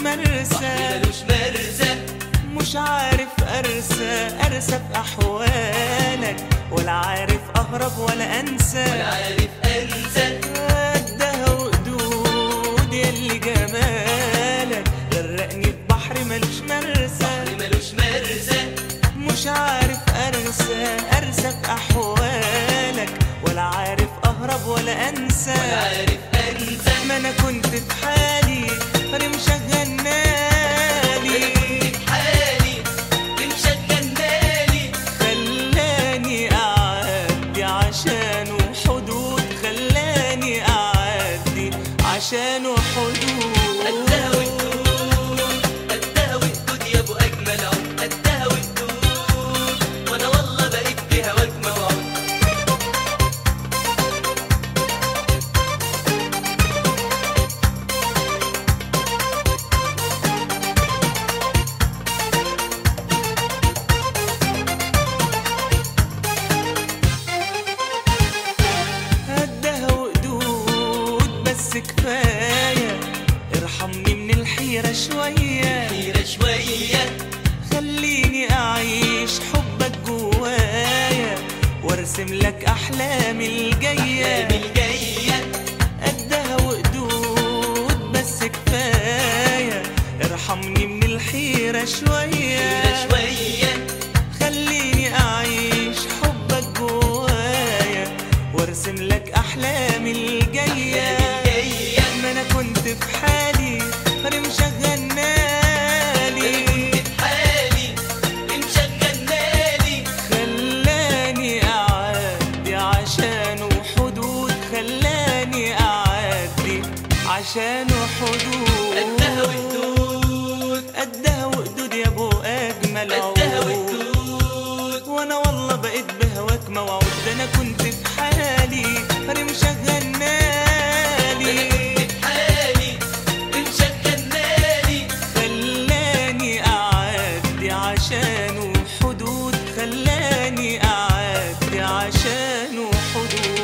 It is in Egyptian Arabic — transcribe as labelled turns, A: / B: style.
A: مرسى
B: ملوش مرسى
A: مش عارف ارسى ارسى في احوالك ولا عارف اهرب ولا انسى
B: ولا عارف انسى
A: قدها وقدود يلي جمالك غرقني في بحر ملوش مرسى
B: ملوش مرسى
A: مش عارف ارسى ارسى في احوالك ولا عارف اهرب ولا انسى
B: ولا عارف انسى
A: ما انا كنت في حالي رمشة غنالي
B: حالي بنشغل بالي
A: خلاني اعدي عشانه حدود خلاني اعدي عشانه حدود
B: قدها وقدود قدها وقدود يا ابو اجمل عود قدها وقدود وانا والله بقيت بهواك موعود
A: قدها وقدود بس كفاية ارحمني من الحيرة شوية
B: حيرة شوية
A: خليني أعيش حبك جوايا وارسم لك أحلامي الجاية
B: ايام الجاية
A: قدها وقدود بس كفاية ارحمني من الحيرة شوية
B: حيرة شوية
A: خليني أعيش حبك جوايا وارسم لك أحلامي الجاية
B: الجاية
A: ما أنا كنت في حالي رمشة غنالي
B: حالي بنشغل بالي
A: خلاني أعدي عشانه حدود خلاني أعدي عشانه حدود
B: قدها وقدود
A: قدها وقدود يا أبو أجمل
B: قدها
A: عود
B: وقدود
A: وانا والله بقيت بهواك موعود ده انا كنت في حالي رمشة غنالي
B: حالي بنشغل بالي
A: خلاني اعدي عشانه حدود خلاني اعدي عشانه حدود